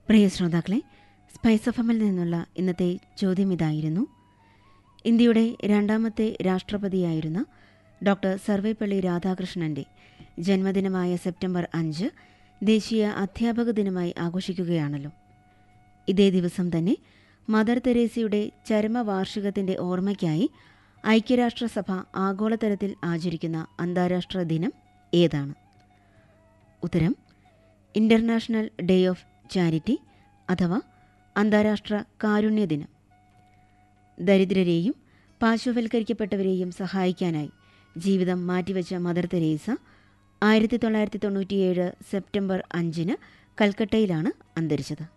പ്രിയ ശ്രോതാക്കളെ spice F എമ്മിൽ നിന്നുള്ള ഇന്നത്തെ ചോദ്യം ഇതായിരുന്നു ഇന്ത്യയുടെ രണ്ടാമത്തെ രാഷ്ട്രപതിയായിരുന്ന ഡോക്ടർ സർവേപ്പള്ളി രാധാകൃഷ്ണന്റെ ജന്മദിനമായ സെപ്റ്റംബർ അഞ്ച് ദേശീയ അധ്യാപക ദിനമായി ആഘോഷിക്കുകയാണല്ലോ ഇതേ ദിവസം തന്നെ മദർ തെരേസയുടെ ചരമവാർഷികത്തിന്റെ ഓർമ്മയ്ക്കായി ഐക്യരാഷ്ട്രസഭ ആഗോളതലത്തിൽ ആചരിക്കുന്ന അന്താരാഷ്ട്ര ദിനം ഏതാണ് ഉത്തരം ഇന്റർനാഷണൽ ഡേ ഓഫ് ചാരിറ്റി അഥവാ അന്താരാഷ്ട്ര കാരുണ്യ ദിനം ദരിദ്രരെയും പാർശ്വവൽക്കരിക്കപ്പെട്ടവരെയും സഹായിക്കാനായി ജീവിതം മാറ്റിവെച്ച മദർ തെരേസ ആയിരത്തി തൊള്ളായിരത്തി തൊണ്ണൂറ്റിയേഴ് സെപ്റ്റംബർ അഞ്ചിന് കൽക്കട്ടയിലാണ് അന്തരിച്ചത്